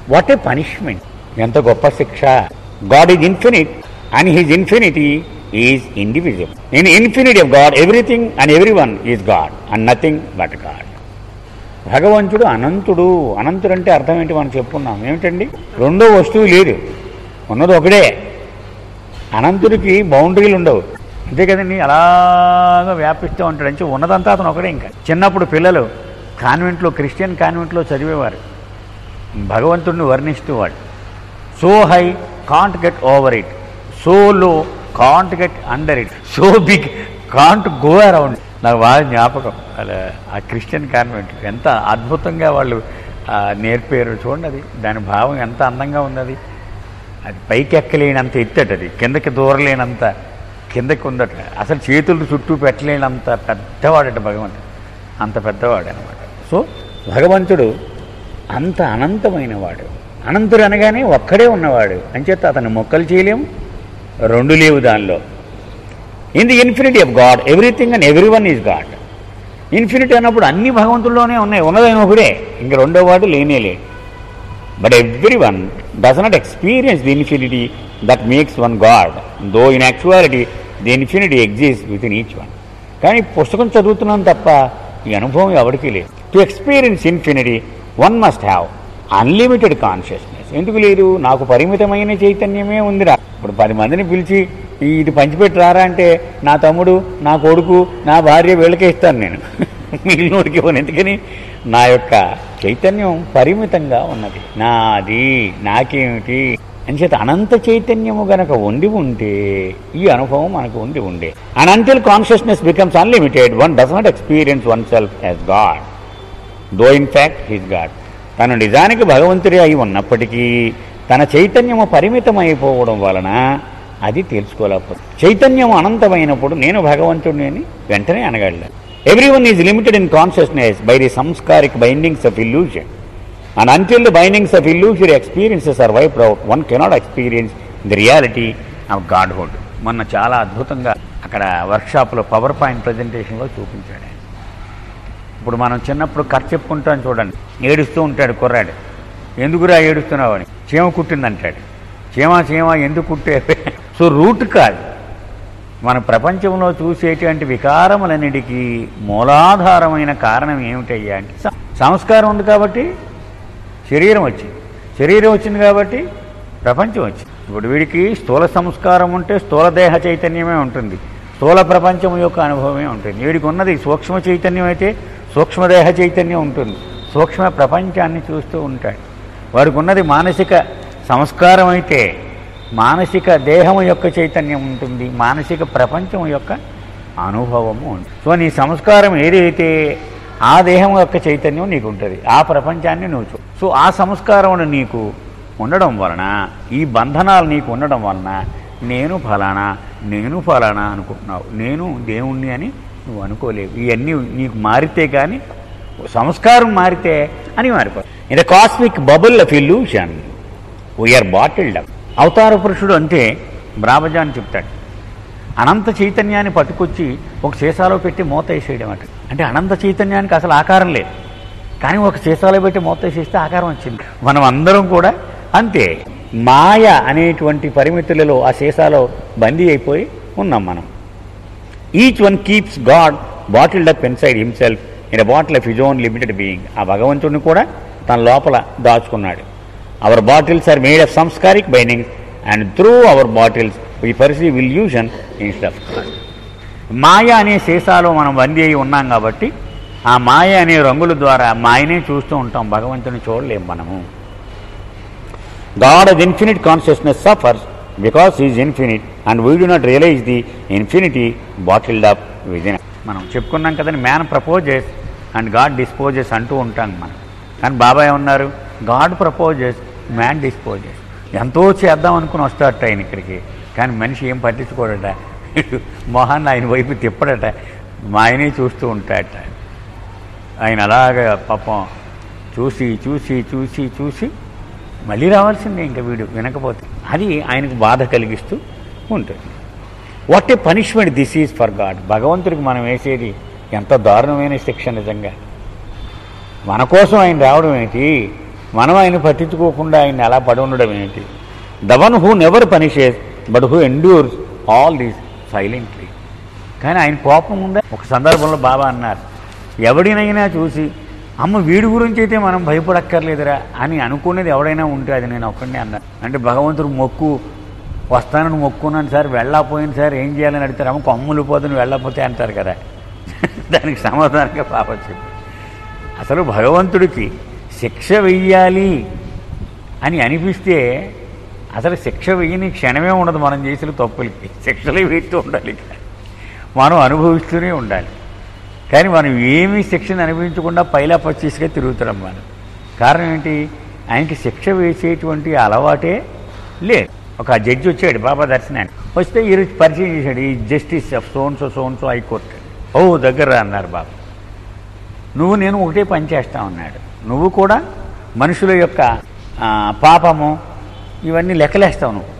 What a punishment ఎంత గొప్ప శిక్ష God is infinite and his infinity is individual in infinity of God everything and every one is God and nothing but God భగవంతుడు అనంతుడు అనంతుడు అంటే అర్థం ఏంటి మనం చెప్పుకున్నాం ఏమిటండి రెండో వస్తువు లేదు ఉన్నది ఒకడే అనంతుడికి బౌండరీలు ఉండవు అంతే కదండి అలాగా వ్యాపిస్తూ ఉంటాడు అంటే ఉన్నదంతా అతను ఒకడే ఇంకా చిన్నప్పుడు పిల్లలు కాన్వెంట్లో క్రిస్టియన్ కాన్వెంట్లో చదివేవారు భగవంతుడిని వర్ణిస్తూ వాడు so high can't get over it so లో can't get under it so big can't go around నాకు బాగా జ్ఞాపకం అలా ఆ క్రిస్టియన్ కాన్వెంట్ ఎంత అద్భుతంగా వాళ్ళు ఆ, నేర్పారు చూడండి అది దాని భావం ఎంత అందంగా ఉన్నది అది పైకి ఎక్కలేనంత ఎత్తట అది కిందకి దూరలేనంత కిందకి ఉందట అసలు చేతులు చుట్టూ పెట్టలేనంత పెద్దవాడట భగవంతుడు అంత పెద్దవాడు అనమాట సో భగవంతుడు అంత అనంతమైన వాడు అనంతుడు అనగానే ఒక్కడే ఉన్నవాడు అంచేత అతను మొక్కలు చేయలేము రెండు లేవు దానిలో in the infinity of God everything and every one is God infinity అన్నప్పుడు అన్ని భగవంతుల్లోనే ఉన్నాయి ఉన్నదైన ఒకడే ఇంక రెండో వాడు లేనే లేడు but every one does not experience the infinity that makes one God though in actuality the infinity exist with in each one కానీ పుస్తకం చదువుతున్నాం తప్ప ఈ అనుభవం ఎవరికీ లేదు to experience infinity one must have unlimited consciousness ఎందుకు లేదు నాకు పరిమితమైన చైతన్యమే ఉందిరా ఇప్పుడు పది మందిని పిలిచి ఈ ఇది పంచిపెట్టి రారా అంటే నా తమ్ముడు నా కొడుకు నా భార్య వీళ్ళకే ఇస్తాను నేను మిగిలినోడికి ఇవ్వను ఎందుకని నా యొక్క చైతన్యం పరిమితంగా ఉన్నది నాది నాకేమిటి అంచేత అనంత చైతన్యము గనక ఉండి ఉంటే ఈ అనుభవం మనకు ఉండి ఉండే and until consciousness becomes unlimited one does not experience one self as God though in fact his God తను నిజానికి భగవంతుడే అయి ఉన్నప్పటికీ తన చైతన్యము పరిమితమైపోవడం వలన అది తెలుసుకోలేకపోతుంది చైతన్యం అనంతమైనప్పుడు నేను భగవంతుడిని అని వెంటనే అనగలను every one is limited in consciousness by the సంస్కారిక్ bindings of illusion and until the bindings of illusion experiences are wipe out one cannot experience the reality of godhood మొన్న చాలా అద్భుతంగా అక్కడ వర్క్షాప్లో పవర్ పాయింట్ ప్రజెంటేషన్లో చూపించాడు ఆయన. ఇప్పుడు మనం చిన్నప్పుడు కథ చెప్పుకుంటాం చూడండి ఏడుస్తూ ఉంటాడు కుర్రాడు ఎందుకురా ఏడుస్తున్నావు అని చీమ కుట్టిందంటాడు చీమ చీమ ఎందుకు కుట్టే సో రూట్ కాదు మన ప్రపంచంలో చూసేటువంటి వికారములన్నిటికీ మూలాధారమైన కారణం ఏమిటయ్యా అంటే సం- సంస్కారం ఉంది కాబట్టి శరీరం వచ్చింది శరీరం వచ్చింది కాబట్టి ప్రపంచం వచ్చింది ఇప్పుడు వీడికి స్థూల సంస్కారం ఉంటే స్థూల దేహ చైతన్యమే ఉంటుంది స్థూల ప్రపంచం యొక్క అనుభవమే ఉంటుంది వీడికి ఉన్నది సూక్ష్మ చైతన్యం అయితే సూక్ష్మదేహ చైతన్యం ఉంటుంది సూక్ష్మ ప్రపంచాన్ని చూస్తూ ఉంటాడు వాడికి ఉన్నది మానసిక సంస్కారం అయితే మానసిక దేహము యొక్క చైతన్యం ఉంటుంది మానసిక ప్రపంచం యొక్క అనుభవము ఉంటుంది సో నీ సంస్కారం ఏదైతే ఆ దేహం యొక్క చైతన్యం నీకు ఉంటుంది ఆ ప్రపంచాన్ని నువ్వు చూ సో ఆ సంస్కారం నీకు ఉండడం వలన ఈ బంధనాలు నీకు ఉండడం వలన నేను ఫలానా నేను ఫలానా అనుకుంటున్నావు నేను దేవుణ్ణి అని నువ్వు అనుకోలేవు ఇవన్నీ నీకు మారితే కానీ సంస్కారం మారితే అని మారిపోతుంది in the cosmic bubble of illusion we are bottled up అవతార పురుషుడు అంటే బ్రాహ్మజాన్ చెప్తాడు అనంత చైతన్యాన్ని పట్టుకొచ్చి ఒక సీసాలో పెట్టి మూత వేసేయడం అంట అంటే అనంత చైతన్యానికి అసలు ఆకారం లేదు కానీ ఒక సీసాలో పెట్టి మూత వేసేస్తే ఆకారం వచ్చింది మనం అందరం కూడా అంతే మాయ అనేటువంటి పరిమితులలో ఆ సీసాలో బందీ అయిపోయి ఉన్నాం మనం each one keeps God bottled up inside himself in a bottle of his own limited being ఆ భగవంతుడిని కూడా తన లోపల దాచుకున్నాడు hour bottles are made of సంస్కారిక్ bindings and through our bottles we perceive illusion instead of మాయ అనే సీసాలో మనం బందీ అయి ఉన్నాం కాబట్టి ఆ మాయ అనే రంగుల ద్వారా మాయనే చూస్తూ ఉంటాం భగవంతుని చూడలేం మనము God of infinite consciousness suffers because is infinite and we do not realise the infinity bottled up within మనం చెప్పుకున్నాం కదండి man proposes and God disposes అంటూ ఉంటాం మనం కానీ బాబాయ్ ఉన్నారు గాడ్ ప్రపోజెస్ మ్యాన్ డిస్పోజెస్ ఎంతో చేద్దాం అనుకుని వస్తాడట ఆయన ఇక్కడికి కానీ మనిషి ఏం పట్టించుకోడట మొహాన్ని ఆయన వైపు తిప్పడట మా ఆయనే చూస్తూ ఉంటాడట ఆయన అలాగా పాపం చూసి చూసి చూసి చూసి మళ్ళీ రావాల్సిందే ఇంకా వీడు వినకపోతే అది ఆయనకు బాధ కలిగిస్తూ ఉంటుంది what a punishment this is for God భగవంతుడికి మనం వేసేది ఎంత దారుణమైన శిక్ష నిజంగా మన కోసం ఆయన రావడం ఏంటి మనం ఆయన పట్టించుకోకుండా ఆయన ఎలా పడి ఉండడం ఏంటి the one who never punishes but who endures all these silently కానీ ఆయన కోపం ఉందా ఒక సందర్భంలో బాబా అన్నారు ఎవడినైనా చూసి అమ్మ వీడి గురించి అయితే మనం భయపడక్కర్లేదురా అని అనుకునేది ఎవడైనా ఉంటే అది నేను ఒక్కడినే అన్నాను అంటే భగవంతుడు మొక్కు వస్తానని మొక్కున్నాను సార్ వెళ్ళకపోయింది సార్ ఏం చేయాలని అడుగుతారు అమ్మ కొమ్ములు పోతుంది వెళ్ళకపోతే అంటారు కదా దానికి సమాధానంగా పాప చెప్పి అసలు భగవంతుడికి శిక్ష వెయ్యాలి అని అనిపిస్తే అసలు శిక్ష వెయ్యని క్షణమే ఉండదు మనం చేసిన తప్పులకి శిక్షలే వేస్తూ ఉండాలి ఇక. మనం అనుభవిస్తూనే ఉండాలి కానీ మనం ఏమీ శిక్షను అనుభవించకుండా పైలా పచ్చీసుగా తిరుగుతున్నాం మనం కారణం ఏంటి ఆయనకి శిక్ష వేసేటువంటి అలవాటే లేదు ఒక జడ్జి వచ్చాడు బాబా దర్శనానికి వస్తే ఈరోజు పరిచయం చేశాడు ఈ జస్టిస్ ఆఫ్ సోన్సో సోన్సో హైకోర్టు ఓ దగ్గర రా అన్నారు బాబా నువ్వు నేను ఒకటే పని చేస్తా ఉన్నాడు నువ్వు కూడా మనుషుల యొక్క ఆ, పాపము ఇవన్నీ లెక్కలేస్తావు నువ్వు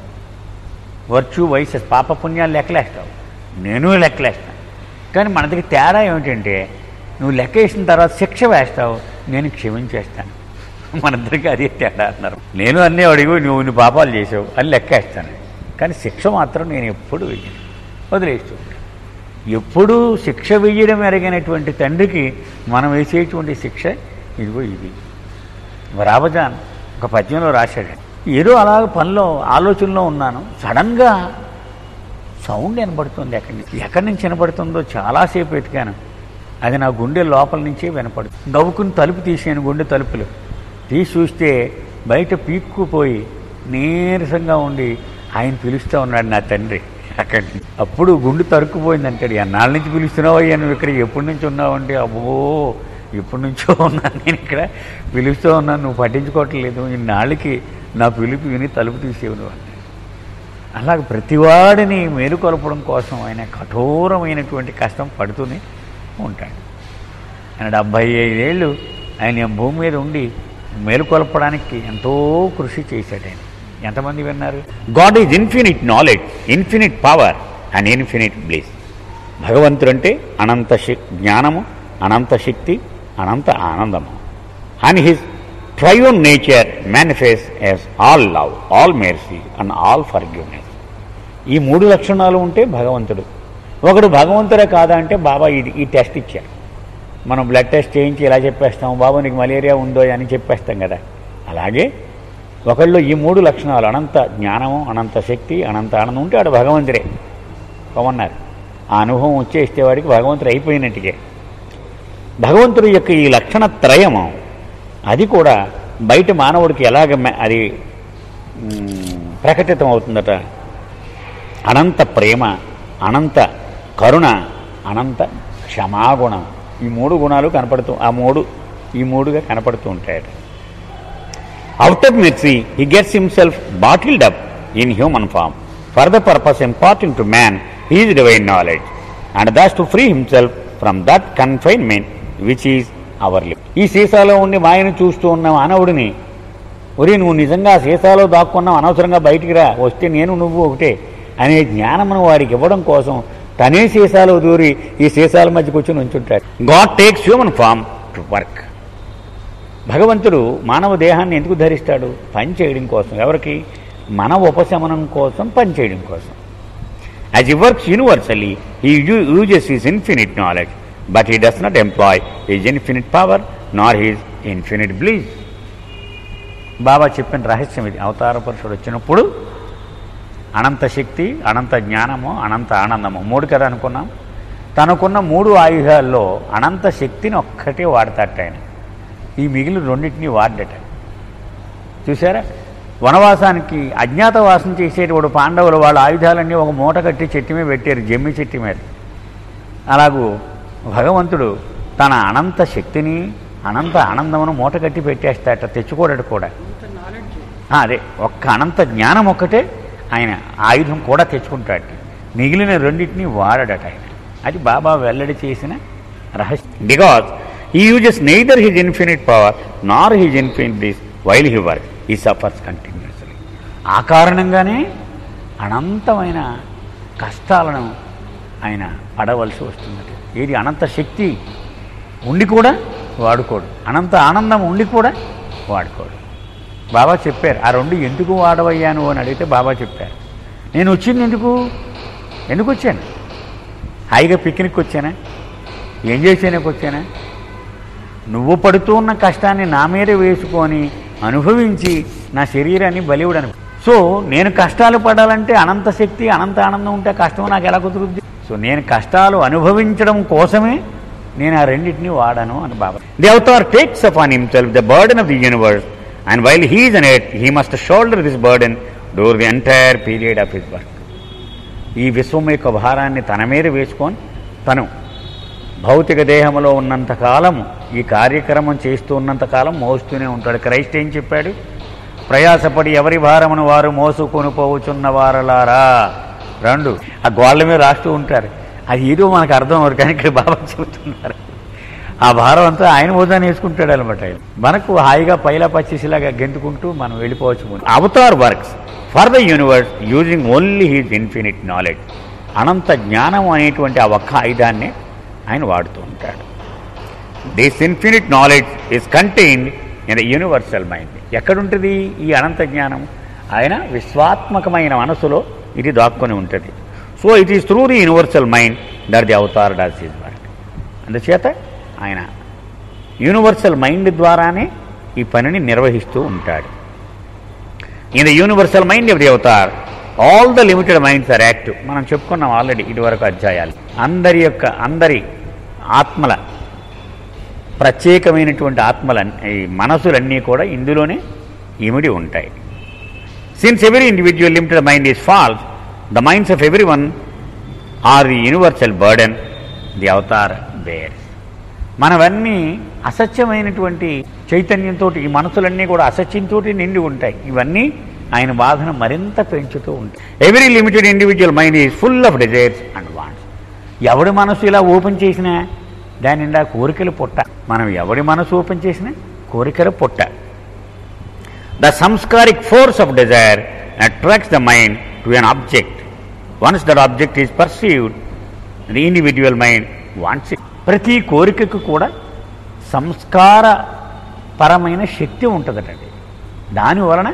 వర్చు వయసు పాప పుణ్యాలు లెక్కలేస్తావు నేను లెక్కలేస్తాను కానీ మన దగ్గర తేడా ఏమిటంటే నువ్వు లెక్క వేసిన తర్వాత శిక్ష వేస్తావు నేను క్షమించేస్తాను మన ఇద్దరికి అదే తేడా అన్నారు నేను అన్నీ అడిగి నువ్వు ఇన్ని పాపాలు చేసావు అని లెక్కేస్తాను కానీ శిక్ష మాత్రం నేను ఎప్పుడు వెయ్యను వదిలేస్తూ ఉంటాను ఎప్పుడూ శిక్ష వెయ్యడం ఎరగినటువంటి తండ్రికి మనం వేసేటువంటి శిక్ష ఇదిగో ఇది రాబజాన్ ఒక పద్యంలో రాశాడు ఏదో అలాగ పనిలో ఆలోచనలో ఉన్నాను సడన్గా సౌండ్ వినపడుతుంది ఎక్కడి నుంచి ఎక్కడి నుంచి వినపడుతుందో చాలాసేపు వెతికాను అది నా గుండె లోపల నుంచే వినపడుతుంది నవ్వుకుని తలుపు తీసాను గుండె తలుపులు తీసి చూస్తే బయట పీక్కుపోయి నీరసంగా ఉండి ఆయన పిలుస్తూ ఉన్నాడు నా తండ్రి అక్కడి నుంచి అప్పుడు గుండె తరుక్కుపోయింది అంటాడు ఎన్నాళ్ళ నుంచి పిలుస్తున్నావు అయ్యా నువ్వు ఇక్కడ ఎప్పటి నుంచి ఉన్నావు అంటే అబ్బో ఎప్పటి నుంచో ఉన్నాను నేను ఇక్కడ పిలుస్తూ ఉన్నాను నువ్వు పట్టించుకోవట్లేదు ఇన్నాళ్ళకి నా పిలుపు విని తలుపు తీసేవు నువ్వు అన్నాడు అలాగ ప్రతివాడిని మేలుకొల్పడం కోసం ఆయన కఠోరమైనటువంటి కష్టం పడుతూనే ఉంటాడు ఆయన డెబ్భై ఐదేళ్ళు ఆయన ఈ భూమి మీద ఉండి మేలుకొల్పడానికి ఎంతో కృషి చేశాడు ఆయన ఎంతమంది విన్నారు God is infinite knowledge infinite power and infinite bliss భగవంతుడు అంటే అనంత శక్ జ్ఞానము అనంత శక్తి అనంత ఆనందము and his ట్రయోన్ nature manifest as all love all mercy and all ఫర్గ్యూనెస్ ఈ మూడు లక్షణాలు ఉంటే భగవంతుడు ఒకడు భగవంతుడే కాదా అంటే బాబా ఇది ఈ టెస్ట్ ఇచ్చారు మనం బ్లడ్ టెస్ట్ చేయించి ఇలా చెప్పేస్తాం బాబు నీకు మలేరియా ఉందో అని చెప్పేస్తాం కదా అలాగే ఒకళ్ళు ఈ మూడు లక్షణాలు అనంత జ్ఞానము అనంత శక్తి అనంత ఆనందం ఉంటే వాడు భగవంతుడే పొమ్మన్నారు ఆ అనుభవం వచ్చేస్తే వాడికి భగవంతుడు అయిపోయినట్టుగే భగవంతుడి యొక్క ఈ లక్షణ త్రయము అది కూడా బయట మానవుడికి ఎలాగ మ- అది మ్, ప్రకటితం అవుతుందట అనంత ప్రేమ అనంత కరుణ అనంత క్షమాగుణం ఈ మూడు గుణాలు కనపడుతూ ఆ మూడు ఈ మూడుగా కనపడుతూ ఉంటాయట out of mercy he gets himself bottled up in human form for the purpose important to man he's divine knowledge and Das to free himself from that confinement which is our lip ఈ సీసాలో ఉండి మాయను చూస్తూ ఉన్న మానవుడిని ఒరే నువ్వు నిజంగా ఆ సీసాలో దాక్కున్నావు అనవసరంగా బయటికి రా వస్తే నేను నువ్వు ఒకటే అనే జ్ఞానమును వాడికి ఇవ్వడం కోసం తనే సీసాలో దూరి ఈ సీసాల మధ్యకు వచ్చి నుంచుంటాడు God takes human form to work భగవంతుడు మానవ దేహాన్ని ఎందుకు ధరిస్తాడు పని చేయడం కోసం ఎవరికి మన ఉపశమనం కోసం పని చేయడం కోసం యాజ్ ఈ వర్క్స్ యూనివర్సల్లీ ఈ uses is infinite knowledge but he does not employee is infinite power నార్ హీజ్ ఇన్ఫినిట్ బ్లీజ్ బాబా చెప్పిన రహస్యం ఇది అవతార పురుషుడు వచ్చినప్పుడు అనంత శక్తి అనంత జ్ఞానము అనంత ఆనందము మూడు కదా అనుకున్నాం తనకున్న మూడు ఆయుధాల్లో అనంత శక్తిని ఒక్కటే వాడతాట ఆయన ఈ మిగిలిన రెండింటినీ వాడట చూసారా వనవాసానికి అజ్ఞాతవాసం చేసేటప్పుడు పాండవులు వాళ్ళ ఆయుధాలన్నీ ఒక మూట కట్టి చెట్టు మీద పెట్టారు జమ్మి చెట్టు మీద అలాగూ భగవంతుడు తన అనంత శక్తిని అనంత ఆనందమును మూట కట్టి పెట్టేస్తాట తెచ్చుకోడట కూడా ఆ, అదే ఒక్క అనంత జ్ఞానం ఒక్కటే ఆయన ఆయుధం కూడా తెచ్చుకుంటాడు మిగిలిన రెండింటిని వాడడట ఆయన అది బాబా వెల్లడి చేసిన రహస్యం బికాస్ ఈ uses neither his infinite power నార్ his infinite this while he work ఈ సఫర్స్ కంటిన్యూస్లీ ఆ కారణంగానే అనంతమైన కష్టాలను ఆయన పడవలసి వస్తున్నది ఏది అనంత శక్తి ఉండి కూడా వాడుకోడు అనంత ఆనందం ఉండి కూడా వాడుకోడు బాబా చెప్పారు ఆ రెండు ఎందుకు వాడవయ్యాను అని అడిగితే బాబా చెప్పారు నేను వచ్చింది ఎందుకు ఎందుకు వచ్చాను హాయిగా పిక్నిక్ వచ్చానా ఎంజాయ్ చేయడానికి వచ్చానా నువ్వు పడుతూ ఉన్న కష్టాన్ని నా మీద వేసుకొని అనుభవించి నా శరీరాన్ని బలివుడను సో నేను కష్టాలు పడాలంటే అనంత శక్తి అనంత ఆనందం ఉంటే కష్టం నాకు ఎలా కుదురుద్ది సో నేను కష్టాలు అనుభవించడం కోసమే నేను ఆ రెండింటిని వాడాను అని బాబా the Avatar takes up on himself the burden of the universe and while he's an at he must shoulder this burden door the entire period of his work ఈ విశ్వం యొక్క భారాన్ని తన మీద వేసుకొని తను భౌతిక దేహంలో ఉన్నంత కాలము ఈ కార్యక్రమం చేస్తూ ఉన్నంత కాలం మోస్తూనే ఉంటాడు క్రైస్ట్ ఏం చెప్పాడు ప్రయాసపడి ఎవరి భారమును వారు మోసుకొని పోవుచున్న వారలారా రెండు ఆ గోళ్ళ మీద రాస్తూ ఉంటారు అది ఏదో మనకు అర్థం అవ్వదు కానీ ఇక్కడ బాబా చెబుతున్నారు ఆ భారం అంతా ఆయన మోదాన్ని వేసుకుంటాడు అనమాట ఆయన మనకు హాయిగా పైలా పచ్చేసిలాగా గెంతుకుంటూ మనం వెళ్ళిపోవచ్చు Avatar works for the universe using only he's infinite knowledge అనంత జ్ఞానం అనేటువంటి ఆ ఒక్క ఆయుధాన్ని ఆయన వాడుతూ ఉంటాడు this infinite knowledge is contained in the universal mind ఎక్కడుంటుంది ఈ అనంత జ్ఞానం ఆయన విశ్వాత్మకమైన మనసులో ఇది దాక్కుని ఉంటుంది so it is through the universal mind that the Avatar does is work అందుచేత ఆయన యూనివర్సల్ మైండ్ ద్వారానే ఈ పనిని నిర్వహిస్తూ ఉంటాడు in the universal mind of the Avatar all the limited minds are active మనం చెప్పుకున్నాం ఆల్రెడీ ఇదివరకు అధ్యాయాలు అందరి యొక్క అందరి ఆత్మల ప్రత్యేకమైనటువంటి ఆత్మల ఈ మనసులన్నీ కూడా ఇందులోనే ఇమిడి ఉంటాయి since every individual limited mind is false the minds of every one or the universal burden the Avatar bears మనవన్నీ అసత్యమైనటువంటి చైతన్యంతో ఈ మనసులన్నీ కూడా అసత్యంతో నిండి ఉంటాయి ఇవన్నీ ఆయన బాధను మరింత పెంచుతూ ఉంటాయి every limited individual mind is full of desires and wants ఎవడి మనసు ఇలా ఓపెన్ చేసినా దాని నిండా కోరికలు పుట్ట మనం ఎవడి మనసు ఓపెన్ చేసినా కోరికలు పుట్ట the సంస్కారిక్ force of desire attracts the mind to an object once that object is perceived the individual mind wants it ప్రతి కోరికకు కూడా సంస్కార పరమైన శక్తి ఉంటుందటండి దాని వలన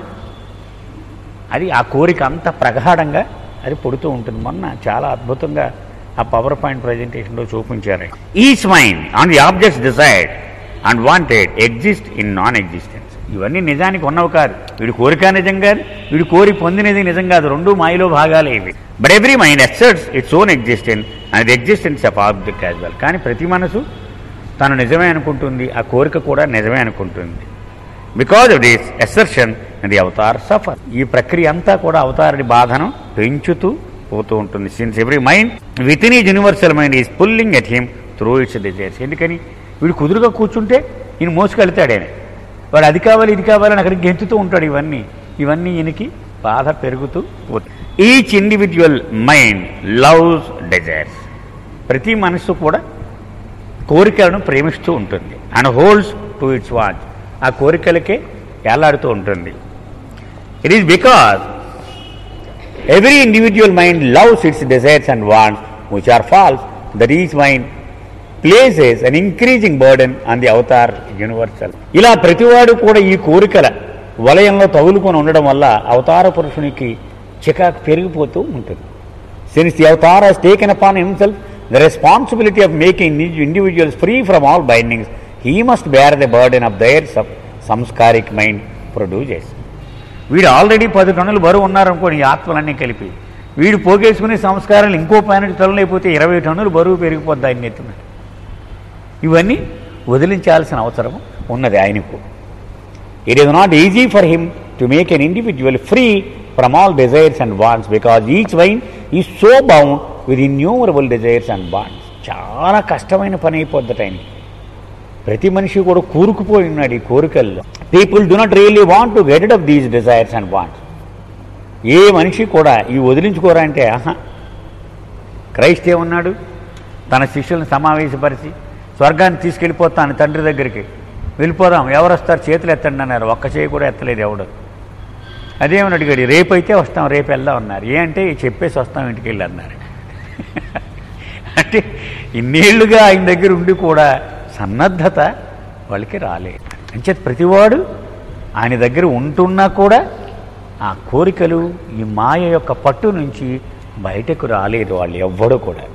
అది ఆ కోరిక అంత ప్రగాఢంగా అది పుడుతూ ఉంటుంది మొన్న చాలా అద్భుతంగా ఆ పవర్ పాయింట్ ప్రజెంటేషన్లో చూపించారు each mind on the objects decide and wanted exist in non existence ఇవన్నీ నిజానికి ఉన్నవి కాదు వీడి కోరిక నిజం కాదు వీడి కోరి పొందినది నిజం కాదు రెండు మాయలో భాగాలే ఇవి but every mind ఎక్సర్ట్స్ its own existence and existence of object as well కానీ ప్రతి మనసు తను నిజమే అనుకుంటుంది ఆ కోరిక కూడా నిజమే అనుకుంటుంది because of this assertion the Avatar suffer ఈ ప్రక్రియ అంతా కూడా అవతారుడి బాధను పెంచుతూ పోతూ ఉంటుంది since every mind with in is universal mind is pulling at him through it's desires ఎందుకని వీడు కుదురుగా కూర్చుంటే ఈయన మోసుకెళ్తాడు ఆయన వాడు అది కావాలి ఇది కావాలని అక్కడికి గెంతుతూ ఉంటాడు ఇవన్నీ ఇవన్నీ ఈయనకి బాధ పెరుగుతూ పోతుంది each individual mind loves desires ప్రతి మనస్సు కూడా కోరికలను ప్రేమిస్తూ ఉంటుంది and holds to it's watch ఆ కోరికలకే వేలాడుతూ ఉంటుంది it is because every individual mind loves it's desires and wants which are false that each mind places an increasing burden on the Avatar universal ఇలా ప్రతివాడు కూడా ఈ కోరికల వలయంలో తగులుకొని ఉండడం వల్ల అవతార పురుషునికి చికాకు పెరిగిపోతూ ఉంటుంది since the Avatar has taken upon himself the responsibility of making individuals free from all bindings he must bear the burden of their సంస్కారిక్ mind produces వీడు ఆల్రెడీ పది టన్నులు బరువు ఉన్నారనుకోండి ఈ ఆత్మలన్నీ కలిపి వీడు పోగేసుకునే సంస్కారాలు ఇంకో పైన టన్నులు అయిపోతే ఇరవై టన్నులు బరువు పెరిగిపోద్ది ఆయన ఎత్తున ఇవన్నీ వదిలించాల్సిన అవసరం ఉన్నది ఆయనకు it is not easy for him to make an individual free from all desires and bonds because each wine ఈ so bound with innumerable desires and bonds చాలా కష్టమైన పని అయిపోద్దట ఆయనకి ప్రతి మనిషి కూడా కూరుకుపోయి ఉన్నాడు ఈ కోరికల్లో people do not really want to get it of these desires and wants ఏ మనిషి కూడా ఈ వదిలించుకోరా అంటే ఆహా క్రైస్ట్ ఏమన్నాడు తన శిష్యులను సమావేశపరిచి స్వర్గాన్ని తీసుకెళ్ళిపోతాను తండ్రి దగ్గరికి వెళ్ళిపోదాం ఎవరు వస్తారు చేతులు ఎత్తండి అన్నారు ఒక్క చేయి కూడా ఎత్తలేదు ఎవడు అదేమని అడిగాడు రేపు అయితే వస్తాం రేపు వెళ్దాం అన్నారు ఏ అంటే చెప్పేసి వస్తాం ఇంటికి వెళ్ళి అన్నారు అంటే ఇన్నేళ్లుగా ఆయన దగ్గర ఉండి కూడా సన్నద్ధత వాళ్ళకి రాలేదు అంచేత ప్రతివాడు ఆయన దగ్గర ఉంటున్నా కూడా ఆ కోరికలు ఈ మాయ యొక్క పట్టు నుంచి బయటకు రాలేదు వాళ్ళు ఎవ్వడూ కూడా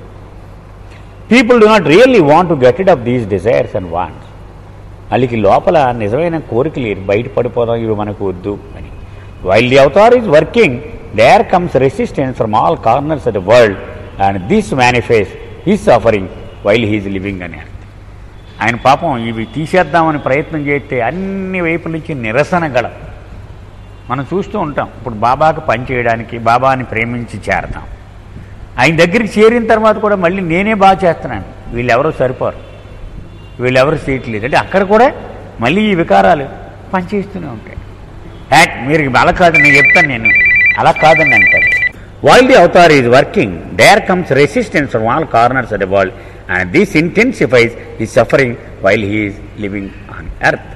people do not really want to get it of these desires and wants వాళ్ళకి లోపల నిజమైన కోరికలు బయట పడిపోదాం ఇవి మనకు వద్దు అని while the Avatar is working there comes resistance from all corners of the world and this manifest is suffering while he's living అని అర్థం ఆయన పాపం ఇవి తీసేద్దామని ప్రయత్నం చేస్తే అన్ని వైపుల నుంచి నిరసన గల మనం చూస్తూ ఉంటాం ఇప్పుడు బాబాకు పని చేయడానికి బాబాని ప్రేమించి చేరతాం ఆయన దగ్గరికి చేరిన తర్వాత కూడా మళ్ళీ నేనే బాగా చేస్తున్నాను వీళ్ళెవరూ సరిపోరు వీళ్ళెవరు చేయట్లేదు అంటే అక్కడ కూడా మళ్ళీ ఈ వికారాలు పనిచేస్తూనే ఉంటాయి హ్యాట్ మీరు అలా కాదు నేను చెప్తాను నేను అలా కాదని అంటారు while the Avatar is working there comes resistance from all corners of the world and this intensifies ఈ suffering while he's living on earth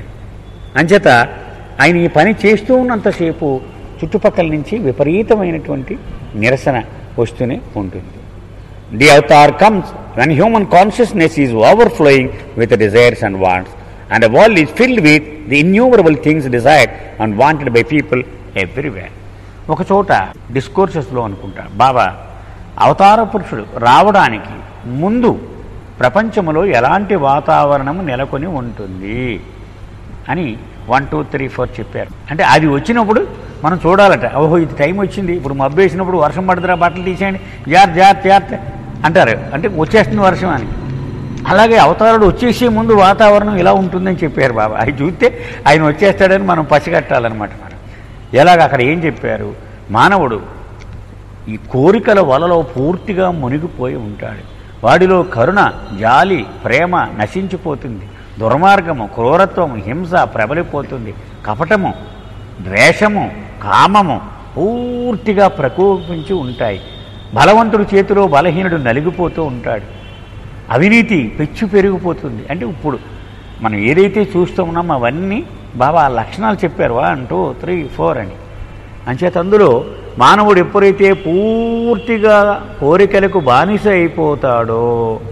అంచేత ఆయన ఈ పని చేస్తూ ఉన్నంతసేపు చుట్టుపక్కల నుంచి విపరీతమైనటువంటి నిరసన వస్తూనే ఉంటుంది the Avatar comes when human consciousness is overflowing with desires and wants and the world is filled with the innumerable things desired and wanted by people everywhere ఒక చోట డిస్కోర్సెస్లో అనుకుంటా బాబా అవతార పురుషుడు రావడానికి ముందు ప్రపంచంలో ఎలాంటి వాతావరణం నెలకొని ఉంటుంది అని వన్ టూ త్రీ ఫోర్ చెప్పారు అంటే అది వచ్చినప్పుడు మనం చూడాలట ఓహో ఇది టైం వచ్చింది ఇప్పుడు మబ్బు వేసినప్పుడు వర్షం పడుతురా బట్టలు తీసేయండి జార్ జార్ జార్ అంటారు అంటే వచ్చేస్తుంది వర్షం అని అలాగే అవతారుడు వచ్చేసే ముందు వాతావరణం ఇలా ఉంటుందని చెప్పారు బాబా అది చూస్తే ఆయన వచ్చేస్తాడని మనం పసిగట్టాలన్నమాట మనం ఎలాగ అక్కడ ఏం చెప్పారు మానవుడు ఈ కోరికల వలలో పూర్తిగా మునిగిపోయి ఉంటాడు వాడిలో కరుణ జాలి ప్రేమ నశించిపోతుంది దుర్మార్గము క్రూరత్వము హింస ప్రబలిపోతుంది కపటము ద్వేషము కామము పూర్తిగా ప్రకోపించి ఉంటాయి బలవంతుడి చేతిలో బలహీనుడు నలిగిపోతూ ఉంటాడు అవినీతి పెచ్చు పెరిగిపోతుంది అంటే ఇప్పుడు మనం ఏదైతే చూస్తూ ఉన్నామో అవన్నీ బాబా ఆ లక్షణాలు చెప్పారు వన్ టూ త్రీ ఫోర్ అని అంచేత అందులో మానవుడు ఎప్పుడైతే పూర్తిగా కోరికలకు బానిస అయిపోతాడో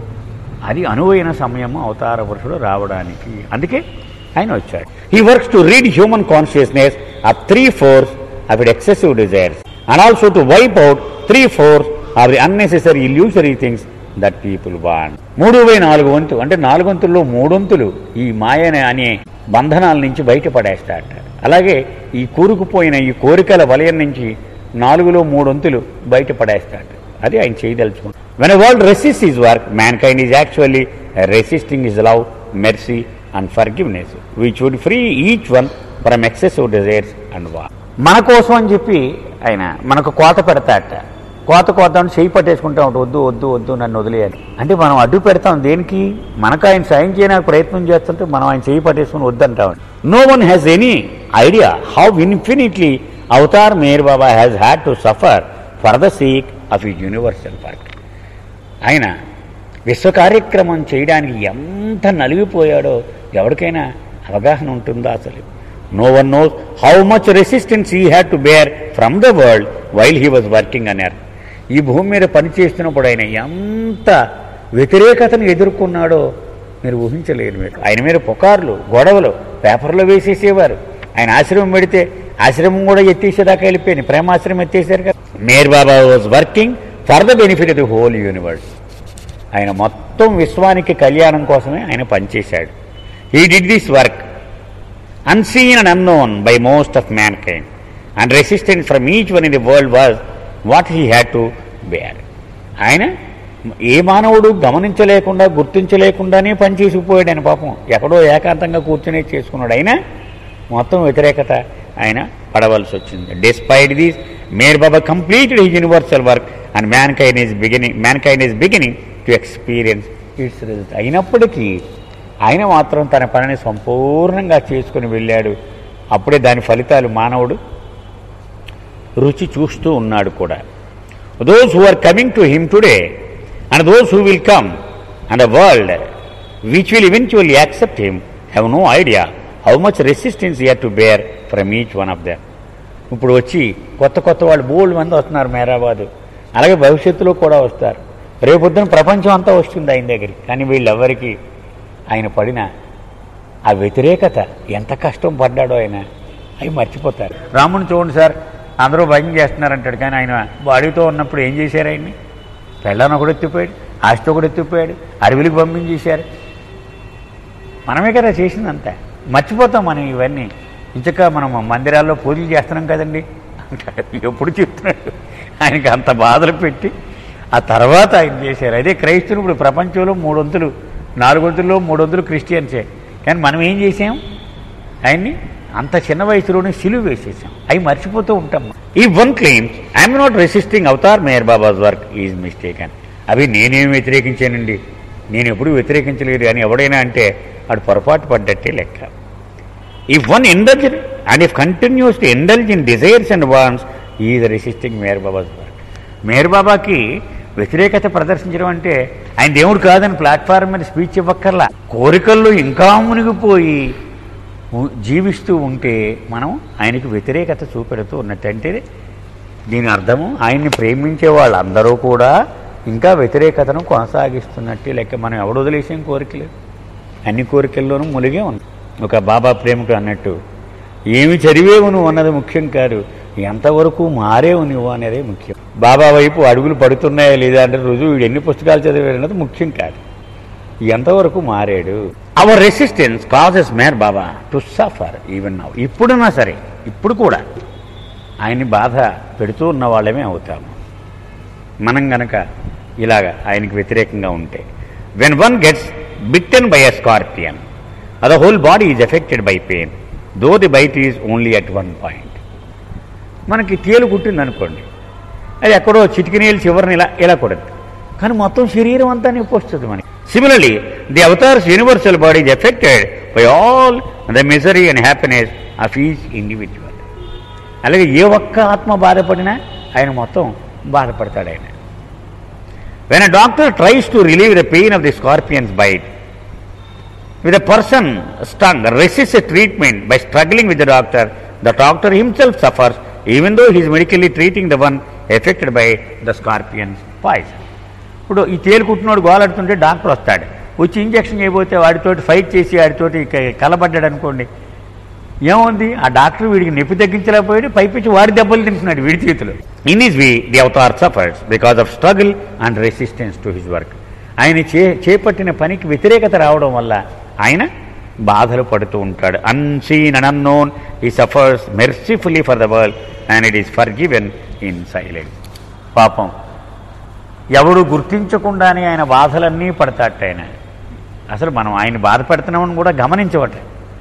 అది అనువైన సమయము అవతార పురుషుడు రావడానికి అందుకే ఆయన వచ్చాడు he works to read human consciousness of three force of it excessive desires and also to wipe out three force of the unnecessary illusory things that people van మూడు బై నాలుగు వంతు అంటే నాలుగు వంతుల్లో మూడొంతులు ఈ మాయన అనే బంధనాల నుంచి బయటపడేస్తాడట అలాగే ఈ కూరుకుపోయిన ఈ కోరికల వలయం నుంచి నాలుగులో మూడొంతులు బయటపడేస్తాడు అది ఆయన చేయదలుచుకున్నాడు when world resist is work mankind is actually resisting his love mercy and forgiveness which would free each one from excessive desires and వా మన కోసం అని చెప్పి ఆయన మనకు కోత పెడతాట కోత కోత చేయి పట్టేసుకుంటా ఉంటాం వద్దు వద్దు వద్దు నన్ను వదిలేయాలి అంటే మనం అడ్డు పెడతాం దేనికి మనకు ఆయన సాయం చేయడానికి ప్రయత్నం చేస్తుంటే మనం ఆయన చేయి పట్టేసుకుని వద్దంటాం no one has any idea how infinitely Avatar Meher Baba has had to suffer for the sake of the universal work ఆయన విశ్వ కార్యక్రమం చేయడానికి ఎంత నలిగిపోయాడో ఎవరికైనా అవగాహన ఉంటుందా అసలు no one knows how much resistance he had to bear from the world while he was working అన్నారు ఈ భూమి మీద పనిచేస్తున్నప్పుడు ఆయన ఎంత వ్యతిరేకతను ఎదుర్కొన్నాడో మీరు ఊహించలేరు మీరు ఆయన మీద పుకార్లు గొడవలు పేపర్లో వేసేసేవారు ఆయన ఆశ్రమం పెడితే ఆశ్రమం కూడా ఎత్తేసేదాకా వెళ్ళిపోయింది ప్రేమాశ్రమం ఎత్తేసారు కదా Meher Baba was working for the benefit of the whole universe ఆయన మొత్తం విశ్వానికి కళ్యాణం కోసమే ఆయన పనిచేశాడు he did this work unseen and unknown by most of mankind, and resistance from each one in the world was what he had to bear. ఆయన ఏ మానవుడు గమనించలేకుండా గుర్తించలేకుండానే పనిచేసిపోయాడు ఆయన పాపం ఎక్కడో ఏకాంతంగా కూర్చునే చేసుకున్నాడు అయినా మొత్తం వ్యతిరేకత ఆయన పడవలసి వచ్చింది despite this Meher Baba completed his universal work and mankind is beginning mankind is beginning to experience its result అయినప్పటికీ ఆయన మాత్రం తన పనిని సంపూర్ణంగా చేసుకుని వెళ్ళాడు అప్పుడే దాని ఫలితాలు మానవుడు రుచి చూస్తూ ఉన్నాడు కూడా those who are coming to him today and those who will come and the world which will eventually accept him have no idea how much resistance యర్ to bear from each one of them ఇప్పుడు వచ్చి కొత్త కొత్త వాళ్ళు బోల్డ్ మంది వస్తున్నారు మేరాబాదు అలాగే భవిష్యత్తులో కూడా వస్తారు రేపొద్దున ప్రపంచం అంతా వస్తుంది ఆయన దగ్గరికి కానీ వీళ్ళెవ్వరికీ ఆయన పడిన ఆ వ్యతిరేకత ఎంత కష్టం పడ్డాడో ఆయన అవి మర్చిపోతారు రాముని చూడండి సార్ అందరూ భయం చేస్తున్నారంటాడు కానీ ఆయన బాడీతో ఉన్నప్పుడు ఏం చేశారు ఆయన్ని పెళ్ళాన్ని ఒకడు ఎత్తిపోయాడు ఆస్తి ఒకడు ఎత్తిపోయాడు అడవికి పంపించేశారు మనమే కదా చేసిందంతా మర్చిపోతాం మనం ఇవన్నీ ఇంచక మనం మందిరాల్లో పూజలు చేస్తున్నాం కదండి అంటాడు. ఎప్పుడు చెప్తున్నాడు ఆయనకి అంత బాధలు పెట్టి ఆ తర్వాత ఆయన చేశారు అదే క్రైస్తవులు ఇప్పుడు ప్రపంచంలో మూడొంతులు నాలుగొంతుల్లో మూడొంతులు క్రిస్టియన్సే కానీ మనం ఏం చేసాం ఆయన్ని అంత చిన్న వయసులోనే సిలువ వేసేసాం అవి మర్చిపోతూ ఉంటాం ఈ one claims I'm not resisting Avatar Meher Baba's work is mistake అని అవి నేనేం వ్యతిరేకించానండి నేను ఎప్పుడు వ్యతిరేకించలేదు అని ఎవడైనా అంటే వాడు పొరపాటు పడ్డట్టే లెక్క If one indulges and if continues to indulge in desires and wants, he is resisting Meher Baba's work Meher బాబాకి వ్యతిరేకత ప్రదర్శించడం అంటే ఆయన దేవుడు కాదని ప్లాట్ఫామ్ మీద స్పీచ్ ఇవ్వక్కర్లా కోరికల్లో ఇంకా మునిగిపోయి ఉ- జీవిస్తూ ఉంటే మనం ఆయనకి వ్యతిరేకత చూపెడుతూ ఉన్నట్టు అంటే దీని అర్థము ఆయన్ని ప్రేమించే వాళ్ళందరూ కూడా ఇంకా వ్యతిరేకతను కొనసాగిస్తున్నట్టే లెక్క మనం ఎవడు వదిలేసాం కోరికలు అన్ని కోరికల్లోనూ మునిగే ఉంది ఒక బాబా ప్రేమికుడు అన్నట్టు ఏమి చదివేవు నువ్వు అన్నది ముఖ్యం కాదు ఎంతవరకు మారేవు నువ్వు అనేది ముఖ్యం బాబా వైపు అడుగులు పడుతున్నాయా లేదా అంటే రుజువు వీడు ఎన్ని పుస్తకాలు చదివాడు అన్నది ముఖ్యం కాదు ఎంతవరకు మారాడు our resistance causes Meher Baba to suffer even now ఇప్పుడున్నా సరే ఇప్పుడు కూడా ఆయన్ని బాధ పెడుతూ ఉన్న వాళ్ళమే అవుతాము మనం గనక ఇలాగ ఆయనకి వ్యతిరేకంగా ఉంటే when one gets bitten by a scorpion the whole body is affected by pain though the bite is only at one point మనకి తేలు కుట్టింది అనుకోండి అది ఎక్కడో చిటికినీళ్ళు చివరిని ఇలా ఇలా కొడుతుంది కానీ మొత్తం శరీరం అంతా నొప్పి వస్తుంది మనకి similarly the Avatar's universal body is affected by all the misery and happiness of each individual అలాగే ఏ ఒక్క ఆత్మ బాధపడినా ఆయన మొత్తం బాధపడతాడు ఆయన when a doctor tries to relieve the pain of the scorpion's bite with a person stung resists a treatment by struggling with the doctor, the doctor himself suffers even though he is medically treating the one affected by the scorpion's poison. ఇప్పుడు ఈ తేలు కుట్టినోడు గోలాడుతుంటే doctor వస్తాడు వచ్చి injection చేయబోతే వాడితోటి fight చేసి వాడితోటి క- కలబడ్డాడు అనుకోండి ఏముంది ఆ డాక్టర్ వీడికి నొప్పి తగ్గించలేకపోయాడు పైపించి వాడి దెబ్బలు తింటున్నాడు వీడి చేతిలో in is we the Avatar suffers because of struggle and resistance to his work ఆయన చే చేపట్టిన పనికి వ్యతిరేకత రావడం వల్ల ఆయన బాధలు పడుతూ ఉంటాడు unseen and unknown he suffers mercifully for the world and it is forgiven in silence పాపం ఎవడు గుర్తించకుండానే ఆయన బాధలన్నీ పడతాట ఆయన అసలు మనం ఆయన బాధపడుతున్నామని కూడా గమనించవట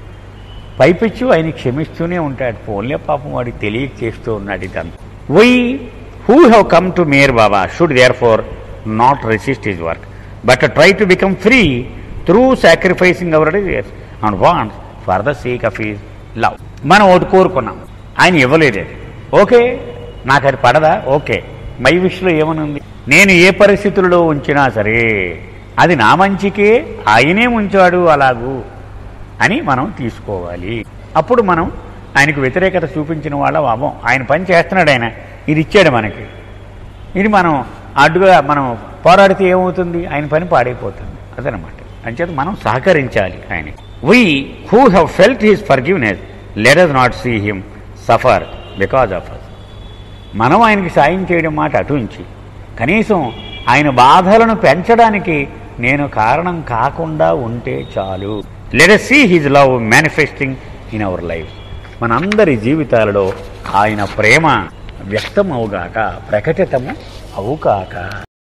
పైపెచ్చు ఆయన క్షమిస్తూనే ఉంటాడు పోన్లే పాపం వాడికి తెలియక చేస్తూ ఉన్నాడు ఇదంతా we who have come to Meher Baba should therefore not resist his work but try to become free through sacrificing our desires and wants for the sake of his love మనం ఒకటి కోరుకున్నాం ఆయన ఇవ్వలేదు అది ఓకే నాకు అది పడదా ఓకే మై విష్లో ఏమనుంది నేను ఏ పరిస్థితుల్లో ఉంచినా సరే అది నా మంచికే ఆయనే ఉంచాడు అలాగూ అని మనం తీసుకోవాలి అప్పుడు మనం ఆయనకు వ్యతిరేకత చూపించిన వాళ్ళ అవ్వం ఆయన పని చేస్తున్నాడు ఆయన ఇది ఇచ్చాడు మనకి ఇది మనం అడ్డుగా మనం పోరాడితే ఏమవుతుంది ఆయన పని పాడైపోతుంది అదనమాట అంచేత మనం సహకరించాలి ఆయన we who have felt his forgiveness let us not see him suffer because of us మనం ఆయనకి సాయం చేయడం మాట అటుంచి కనీసం ఆయన బాధలను పెంచడానికి నేను కారణం కాకుండా ఉంటే చాలు let see his love manifesting in our life మనందరి జీవితాలలో ఆయన ప్రేమ వ్యక్తం అవుగాక ప్రకటితము అవుగాక